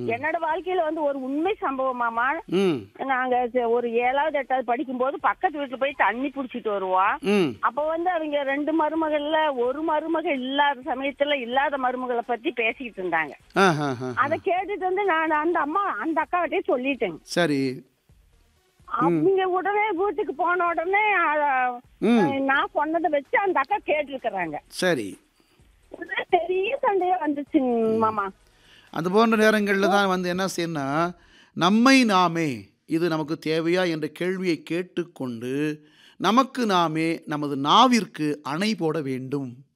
என்னோட வாழ்க்கையில வந்து ஒரு உண்மை சம்பவமாமா ம் நாங்க ச- ஒரு ஏழாவது எட்டாவது படிக்கும்போது பக்கத்து வீட்டுல போய் தண்ணி புடிச்சிட்டு வருவோம் ம் அப்ப வந்து அவங்க ரெண்டு மருமகள்ல ஒரு மருமக இல்லாத சமயத்துல இல்லாத மருமகளை பத்தி பேசிக்கிட்டு இருந்தாங்க ஆ ஆ ஆ அத கேட்டுட்டு வந்து நான் அந்த அம்மா அந்த அக்காவிட்டே சொல்லிட்டேன் சரி அவங்க உடனே வீட்டுக்கு போன உடனே அத, ம் நான் சொன்னதை வச்சு அந்த அக்கா கேட்டிருக்கிறாங்க சரி உடனே பெரிய சண்டையா வந்துச்சுங்க மாமா அது போன்ற நேரங்களில் தான் வந்து என்ன செய்யணும்னா நம்மை நாமே இது நமக்கு தேவையா என்ற கேள்வியை கேட்டுக்கொண்டு நமக்கு நாமே நமது நாவிற்கு அணை போட வேண்டும்